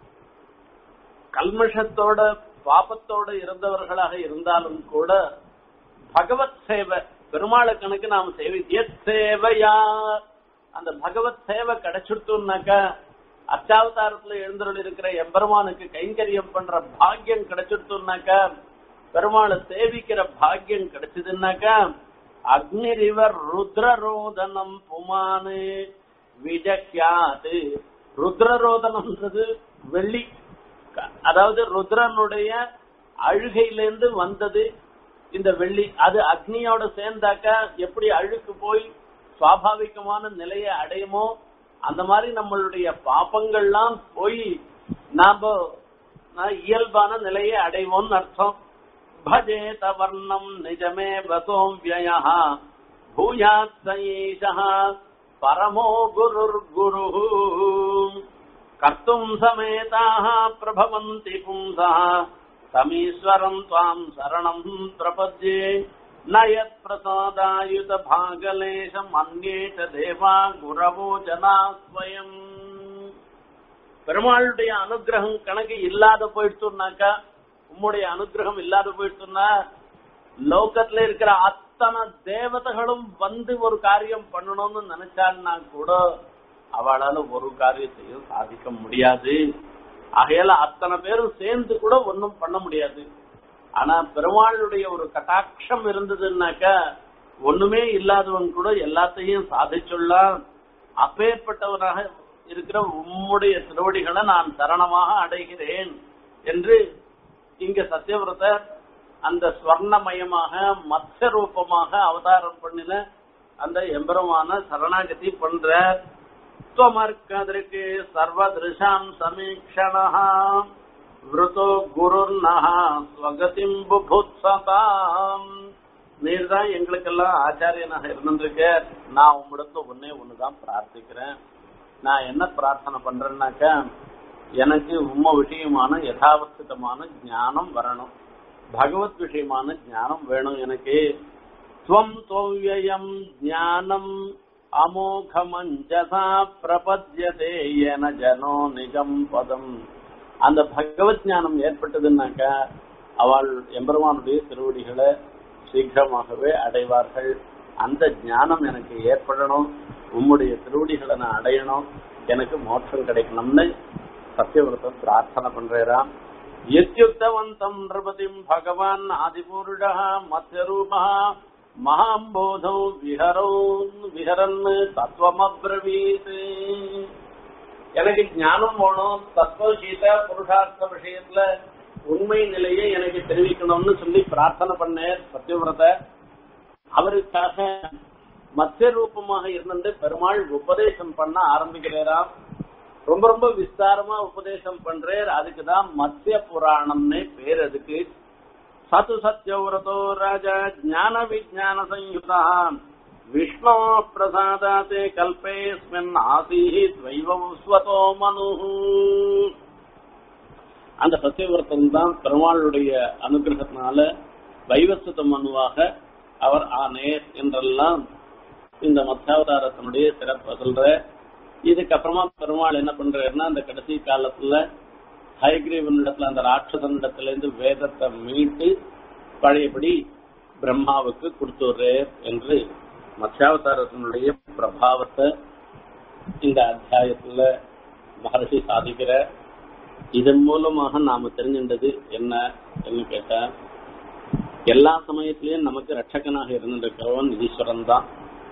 கல்மஷத்தோட பாபத்தோட இருந்தவர்களாக இருந்தாலும் கூட பகவத் சேவை பெருமாளை கணக்கு நாம் சேவை எத் சேவையா அந்த பகவத் சேவை கிடைச்சிடுத்தோம்னாக்கா அச்சாவதாரத்துல எழுந்தருள் இருக்கிற எம்பெருமானுக்கு கைங்கரியம் பண்ற பாக்கியம் கிடைச்சிடுத்தோம்னாக்கா பெருமாளை சேவிக்கிற பாக்கியம் கிடைச்சதுன்னாக்கா அக்னிரிவர் ருத்ரரோதனம் புமானு விஜக்யாது ருத்ரரோதனம்ன்றது வெள்ளி அதாவது ருத்ரனுடைய அழுகையிலிருந்து வந்தது இந்த வெள்ளி அது அக்னியோட சேர்ந்தாக்கா எப்படி அழுக்கு போய் சுவாபாவிகமான நிலையை அடையுமோ அந்த மாதிரி நம்மளுடைய பாப்பங்கள்லாம் போய் நாம இயல்பான நிலையை அடைவோம்னு அர்த்தம் भजेत वर्णम् निजमेव सोऽव्ययः भूयात् स एषः परमो गुरुर्गुरुः कर्तुम् समेताः प्रभवन्ति पुंसः तमीश्वरम् त्वाम् शरणम् प्रपद्ये न यत्प्रसादायुतभागलेशम् अन्ये च देवा गुरवो जना स्वयम् பெருமாளுடைய அனுகிரகம் கணக்கு இல்லாத போயிடுச்சுனாக்கா உம்முடைய அனுகிரகம் இல்லாத போயிட்டுன்னா லோகத்துல இருக்கிற அத்தனை தேவதைகளும் வந்து ஒரு காரியம் பண்ணணும்னு நினைச்சான்னா கூட அவளால ஒரு காரியத்தையும் சாதிக்க முடியாது ஆகையால அத்தனை பேரும் சேர்ந்து கூட ஒன்னும் பண்ண முடியாது ஆனா பெருமாளுடைய ஒரு கட்டாட்சம் இருந்ததுன்னாக்கா ஒண்ணுமே இல்லாதவன் கூட எல்லாத்தையும் சாதிச்சுள்ளான் அப்பேற்பட்டவனாக இருக்கிற உம்முடைய திருவடிகளை நான் சரணமாக அடைகிறேன் என்று இங்க சத்யவிரதர் அந்த ஸ்வர்ணமயமாக மத்ய ரூபமாக அவதாரம் பண்ணின அந்த எம்பெருமான சரணாகதி பண்ற துவமர்க்கதற்கு சர்வதிருஷாம் சமீக்ஷணா விருதோ குருர்னஹ ஸ்வகதிம் புபுத்சதாம் நீர் தான் எங்களுக்கெல்லாம் ஆச்சாரியனாக இருந்திருக்க நான் உம்மிடத்துல ஒன்னே ஒண்ணுதான் பிரார்த்திக்கிறேன் நான் என்ன பிரார்த்தனை பண்றேன்னாக்கா எனக்கு உம்ம விஷயமான யதாவஸ்திதமான ஞானம் வரணும் பகவத் விஷயமான ஞானம் வேணும் எனக்கு துவம் தோவியம் ஞானம் அமோகமஞ்சசா பிரபத்யதே என ஜனோ நிஜம் பதம் அந்த பகவத் ஞானம் ஏற்பட்டதுன்னாக்கா அவள் எம்பெருமானுடைய திருவடிகளை சீக்கிரமாகவே அடைவார்கள் அந்த ஞானம் எனக்கு ஏற்படணும் உம்முடைய திருவடிகளை நான் அடையணும் எனக்கு மோட்சம் கிடைக்கணும்னு சத்தியவிரதம் பிரார்த்தனை பண்றாராம் எத்யுக்தவந்தம் நிருபதிம் பகவான் ஆதிபூருடா மத்தியரூபா மகாம்போதோ விஹரோ விஹரன் தத்துவமப்ரவீத் எனக்கு ஞானம் வேணும் தத்துவகீத புருஷார்த்த விஷயத்துல உண்மை நிலையை எனக்கு தெரிவிக்கணும்னு சொல்லி பிரார்த்தனை பண்ணேன் சத்தியவிரத அவருக்காக மத்திய ரூபமாக இருந்து பெருமாள் உபதேசம் பண்ண ஆரம்பிக்கிறாராம் ரொம்ப ரொம்ப விஸ்தாரமா உபதேசம் பண்றார் அதுக்குதான் மத்திய புராணம்னே பேர் அதுக்கு சத்து சத்யவிரதோ ராஜா ஞான விஜான சயுதான் விஷ்ணு பிரசாதாத்தே கல்பேஸ்மின் ஆசீத் வைவஸ்வதோ மனு அந்த சத்தியவிரதம் தான் பெருமாளுடைய அனுகிரகத்தினால வைவஸ்வத மனுவாக அவர் ஆனேர் என்றெல்லாம் இந்த மத்தியாவதாரத்தினுடைய சிறப்பை சொல்ற இதுக்கப்புறமா பெருமாள் என்ன பண்றாருன்னா அந்த கடைசி காலத்துல ஹயக்ரீவனிடத்துல அந்த ராட்சசனிடத்துல இருந்து வேதத்தை மீட்டு பழையபடி பிரம்மாவுக்கு கொடுத்துடுறார் என்று மத்தியாவதாரத்தினுடைய பிரபாவத்தை இந்த அத்தியாயத்துல மகர்ஷி சாதிக்கிற இதன் மூலமாக நாம தெரிஞ்சின்றது என்ன என்று கேட்டா எல்லா சமயத்திலயும் நமக்கு ரட்சகனாக இருந்திருக்கிறவன் ஈஸ்வரன் தான்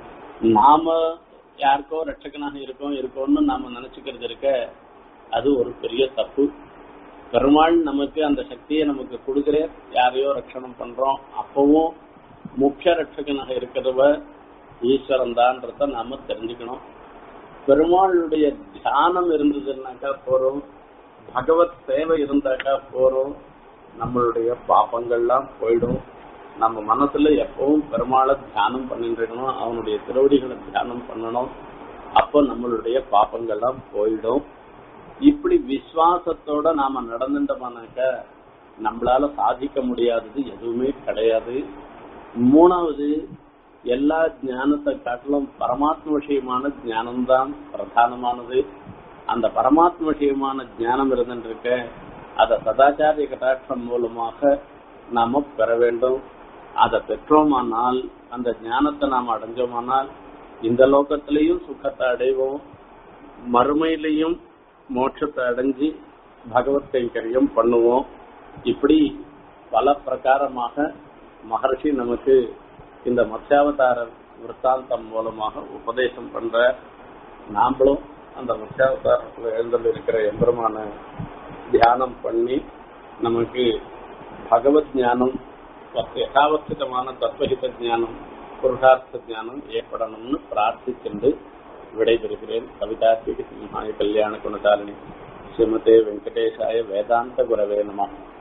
நாம யாருக்கோ ரட்சகனாக இருக்கோம் இருக்கோம்னு நாம நினைச்சுக்கிறது இருக்க அது ஒரு பெரிய தப்பு பெருமாள் நமக்கு அந்த சக்தியை நமக்கு கொடுக்கிற யாரையோ ரட்சணம் பண்றோம் அப்பவும் முக்கிய ரட்சகனாக இருக்கிறவ ஈஸ்வரன் தான்றத நாம தெரிஞ்சுக்கணும் பெருமாளுடைய தியானம் இருந்ததுன்னாக்கா போறோம் பகவத் சேவை இருந்தாக்கா போறோம் நம்மளுடைய பாப்பங்கள்லாம் போயிடும் நம்ம மனசுல எப்பவும் பெருமாளை தியானம் பண்ணிட்டு இருக்கணும் அவனுடைய திருவடிகளை தியானம் பண்ணணும் அப்போ நம்மளுடைய பாப்பங்கள்லாம் போயிடும் இப்படி விசுவாசத்தோட நாம நடந்துட்டோம்னாக்க நம்மளால சாதிக்க முடியாதது எதுவுமே கிடையாது மூணாவது எல்லா ஞானத்தை காட்டிலும் பரமாத்ம விஷயமான ஞானம்தான் பிரதானமானது அந்த பரமாத்ம விஷயமான ஞானம் இருந்துருக்க அதை சதாச்சாரிய கட்டாட்சம் மூலமாக நாம பெற வேண்டும் அதை பெற்றோமானால் அந்த ஞானத்தை நாம் அடைஞ்சோமானால் இந்த லோகத்திலையும் சுகத்தை அடைவோம் மறுமையிலையும் மோட்சத்தை அடைஞ்சு பகவத் கைங்கரியம் பண்ணுவோம் இப்படி பல பிரகாரமாக மகர்ஷி நமக்கு இந்த மத்ஸ்யாவதார விற்த்தாந்தம் மூலமாக உபதேசம் பண்ற நாமளும் அந்த மத்ஸ்யாவதாரத்தில் எழுந்தல் இருக்கிற எம்பெருமான தியானம் பண்ணி நமக்கு பகவத் ஞானம் யதாவஸ்திதமான தத்வஹித ஞானம் புருஷார்த்த ஞானம் ஏற்படணும்னு பிரார்த்திச்சென்று விடைபெறுகிறேன் கவிதார்த்திக சிம்ஹாய கல்யாண குணசாலினி ஸ்ரீமதே வெங்கடேஷாய வேதாந்த குரவே நம